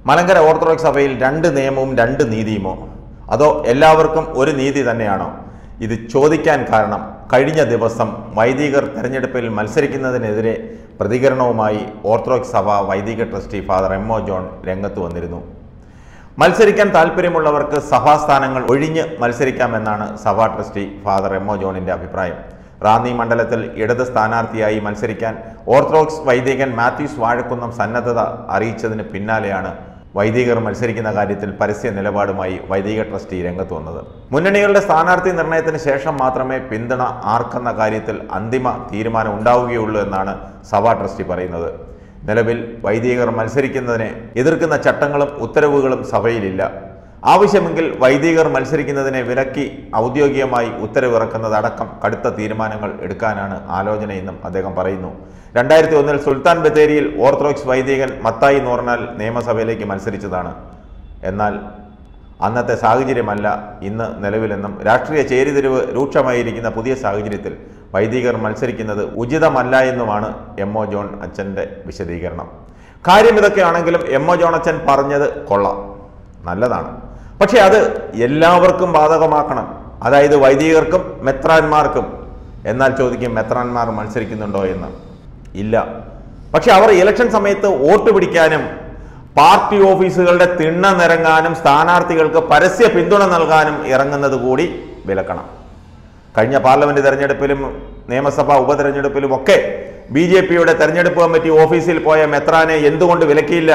Malankara orthodox സഭയിൽ രണ്ട് നിയമവും രണ്ട് നീതിയുമോ അതോ എല്ലാവർക്കും ഒരു നീതി തന്നെയാണോ ഇത് ചോദിക്കാൻ കാരണം കഴിഞ്ഞ ദിവസം വൈദികർ തെരഞ്ഞെടുപ്പിൽ മത്സരിക്കുന്നതിനെതിരെ പ്രതികരണവുമായി ഓർത്തഡോക്സ് സഭ വൈദിക trustee father M O John രംഗത്ത് വന്നിരുന്നു മത്സരിക്കാൻ താല്പര്യമുള്ളവർക്ക് സഭാസ്ഥാനങ്ങൾ ഒഴിഞ്ഞ് മത്സരിക്കാമെന്നാണ് സഭാ ട്രസ്റ്റി ഫാദർ എം ഒ ജോണിന്റെ അഭിപ്രായം റാന്നി മണ്ഡലത്തിൽ ഇടത് സ്ഥാനാർത്ഥിയായി മത്സരിക്കാൻ ഓർത്തഡോക്സ് വൈദികൻ മാത്യൂസ് വാഴക്കുന്നം സന്നദ്ധത അറിയിച്ചതിന് പിന്നാലെയാണ് വൈദികർ മത്സരിക്കുന്ന കാര്യത്തിൽ പരസ്യ നിലപാടുമായി വൈദിക ട്രസ്റ്റി രംഗത്ത് വന്നത് മുന്നണികളുടെ സ്ഥാനാർത്ഥി നിർണയത്തിന് ശേഷം മാത്രമേ പിന്തുണ ആർക്കെന്ന കാര്യത്തിൽ അന്തിമ തീരുമാനം ഉണ്ടാവുകയുള്ളൂ എന്നാണ് സഭാ ട്രസ്റ്റി പറയുന്നത് നിലവിൽ വൈദികർ മത്സരിക്കുന്നതിനെ എതിർക്കുന്ന ചട്ടങ്ങളും ഉത്തരവുകളും സഭയിലില്ല ആവശ്യമെങ്കിൽ വൈദികർ മത്സരിക്കുന്നതിനെ വിലക്കി ഔദ്യോഗികമായി ഉത്തരവിറക്കുന്നതടക്കം കടുത്ത തീരുമാനങ്ങൾ എടുക്കാനാണ് ആലോചനയെന്നും അദ്ദേഹം പറയുന്നു രണ്ടായിരത്തി ഒന്നിൽ സുൽത്താൻ ബത്തേരിയിൽ ഓർത്തഡോക്സ് വൈദികൻ മത്തായി നൂർനാൽ നിയമസഭയിലേക്ക് മത്സരിച്ചതാണ് എന്നാൽ അന്നത്തെ സാഹചര്യമല്ല ഇന്ന് നിലവിലെന്നും രാഷ്ട്രീയ ചേരിതിരിവ് രൂക്ഷമായിരിക്കുന്ന പുതിയ സാഹചര്യത്തിൽ വൈദികർ മത്സരിക്കുന്നത് ഉചിതമല്ല എന്നുമാണ് എം ഒ ജോൺ അച്ഛൻ്റെ വിശദീകരണം കാര്യം ഇതൊക്കെയാണെങ്കിലും എം ഒ ജോൺ അച്ഛൻ പറഞ്ഞത് കൊള്ളാം നല്ലതാണ് പക്ഷെ അത് എല്ലാവർക്കും ബാധകമാക്കണം അതായത് വൈദികർക്കും മെത്രാന്മാർക്കും എന്നാൽ ചോദിക്കും മെത്രാന്മാർ മത്സരിക്കുന്നുണ്ടോ എന്ന് ഇല്ല പക്ഷെ അവർ ഇലക്ഷൻ സമയത്ത് വോട്ട് പിടിക്കാനും പാർട്ടി ഓഫീസുകളുടെ തിണ്ണ നിരങ്ങാനും സ്ഥാനാർത്ഥികൾക്ക് പരസ്യ പിന്തുണ നൽകാനും ഇറങ്ങുന്നത് കൂടി വിലക്കണം കഴിഞ്ഞ പാർലമെന്റ് തെരഞ്ഞെടുപ്പിലും നിയമസഭാ ഉപതെരഞ്ഞെടുപ്പിലും ഒക്കെ ബി ജെ പിയുടെ തെരഞ്ഞെടുപ്പ് കമ്മിറ്റി ഓഫീസിൽ പോയ മെത്രാനെ എന്തുകൊണ്ട് വിലക്കിയില്ല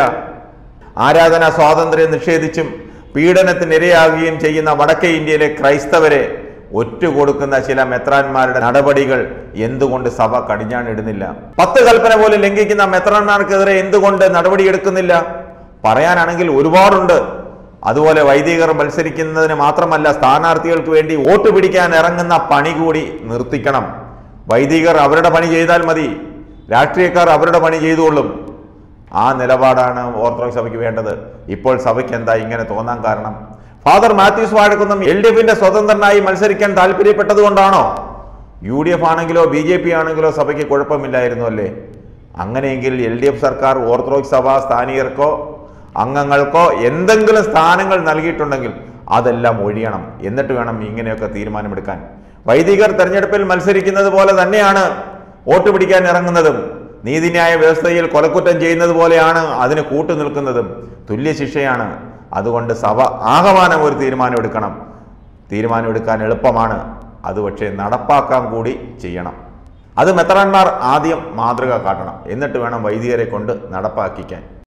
ആരാധന സ്വാതന്ത്ര്യം നിഷേധിച്ചും പീഡനത്തിനിരയാകുകയും ചെയ്യുന്ന വടക്കേ ഇന്ത്യയിലെ ക്രൈസ്തവരെ ഒറ്റുകൊടുക്കുന്ന ചില മെത്രാന്മാരുടെ നടപടികൾ എന്തുകൊണ്ട് സഭ കടിഞ്ഞാണിടുന്നില്ല പത്ത് കൽപ്പന പോലും ലംഘിക്കുന്ന മെത്രാന്മാർക്കെതിരെ എന്തുകൊണ്ട് നടപടിയെടുക്കുന്നില്ല പറയാനാണെങ്കിൽ ഒരുപാടുണ്ട് അതുപോലെ വൈദികർ മത്സരിക്കുന്നതിന് മാത്രമല്ല സ്ഥാനാർത്ഥികൾക്ക് വേണ്ടി വോട്ട് പിടിക്കാൻ ഇറങ്ങുന്ന പണി കൂടി നിർത്തിക്കണം വൈദികർ അവരുടെ പണി ചെയ്താൽ മതി രാഷ്ട്രീയക്കാർ അവരുടെ പണി ചെയ്തുകൊള്ളും ആ നിലപാടാണ് ഓർത്തഡോക്സ് സഭയ്ക്ക് വേണ്ടത് ഇപ്പോൾ സഭയ്ക്ക് എന്താ ഇങ്ങനെ തോന്നാൻ കാരണം father Mathews Vazhakkunnam L D എഫിന്റെ സ്വതന്ത്രനായി മത്സരിക്കാൻ താല്പര്യപ്പെട്ടത് കൊണ്ടാണോ യു ഡി എഫ് ആണെങ്കിലോ ബി ജെ പി ആണെങ്കിലോ സഭയ്ക്ക് കുഴപ്പമില്ലായിരുന്നു അല്ലേ അങ്ങനെയെങ്കിൽ എൽ ഡി എഫ് സർക്കാർ ഓർത്തഡോക്സ് സഭ സ്ഥാനീയർക്കോ അംഗങ്ങൾക്കോ എന്തെങ്കിലും സ്ഥാനങ്ങൾ നൽകിയിട്ടുണ്ടെങ്കിൽ അതെല്ലാം ഒഴിയണം എന്നിട്ട് വേണം ഇങ്ങനെയൊക്കെ തീരുമാനമെടുക്കാൻ വൈദികർ തെരഞ്ഞെടുപ്പിൽ മത്സരിക്കുന്നത് പോലെ തന്നെയാണ് വോട്ട് പിടിക്കാൻ ഇറങ്ങുന്നതും നീതിന്യായ വ്യവസ്ഥയിൽ കൊലക്കുറ്റം ചെയ്യുന്നത് പോലെയാണ് അതിന് കൂട്ടു നിൽക്കുന്നതും തുല്യ ശിക്ഷയാണ് അതുകൊണ്ട് സഭ ആകമാനം ഒരു തീരുമാനമെടുക്കണം തീരുമാനമെടുക്കാൻ എളുപ്പമാണ് അത് പക്ഷേ നടപ്പാക്കാൻ കൂടി ചെയ്യണം അത് മെത്രാന്മാർ ആദ്യം മാതൃക കാട്ടണം എന്നിട്ട് വേണം വൈദികരെ കൊണ്ട് നടപ്പാക്കിക്കാൻ